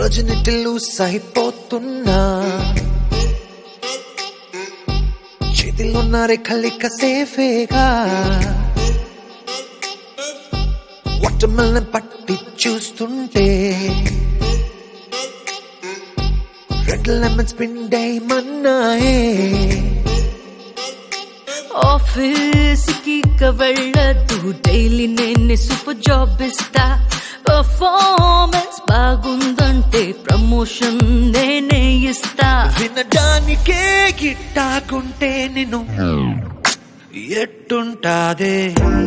వజనిటిల్లు సైపోతున్నా చేతిలో రేఖలిక సేఫేగా వాటర్మెలన్ పట్టి చూస్తుంటే రెడ్ లెమన్స్ పిండేయమన్నాయే ఆఫీస్ కి వెళ్ళదు డైలీ నేనే సూపర్ జాబ్ ఇస్తా పర్ఫార్మెన్స్ బాగుందంటే ప్రమోషన్ నేనే ఇస్తా వినడానికే గిట్టాకుంటే నిన్ను ఎట్టుంటాదే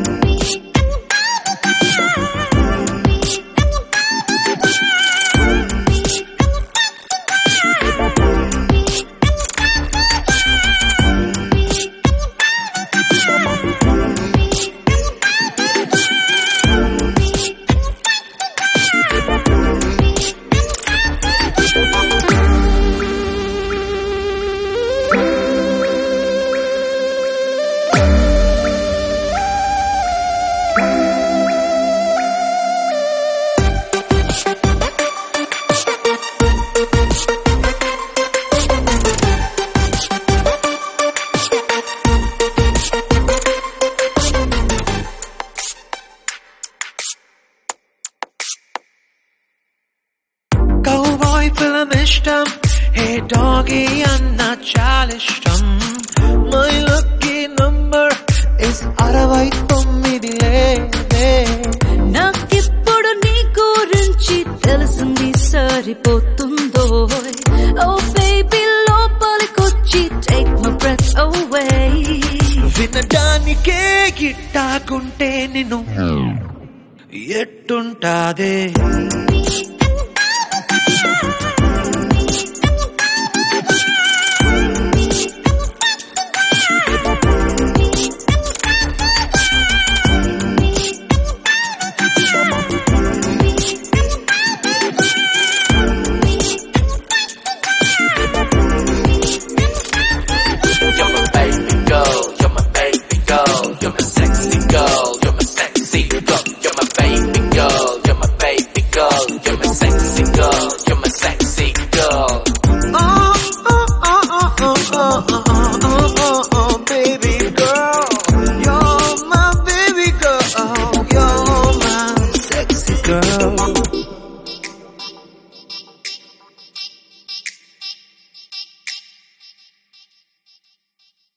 కౌబాయ్ ఫిల్మ్ ఇష్టం హే డాగీ అన్న చాలా ఇష్టం మై లక్కీ నంబర్ ఇస్ అరవై తొమ్మిది లే నాకిప్పుడు నీ గురించి తెలిసింది సరిపోతుందో ఓ బేబీ లోపలికొచ్చి టేక్ మై బ్రెత్ అవే వినడానికే గిట్టాకుంటే నిన్ను ఎట్టుంటాదే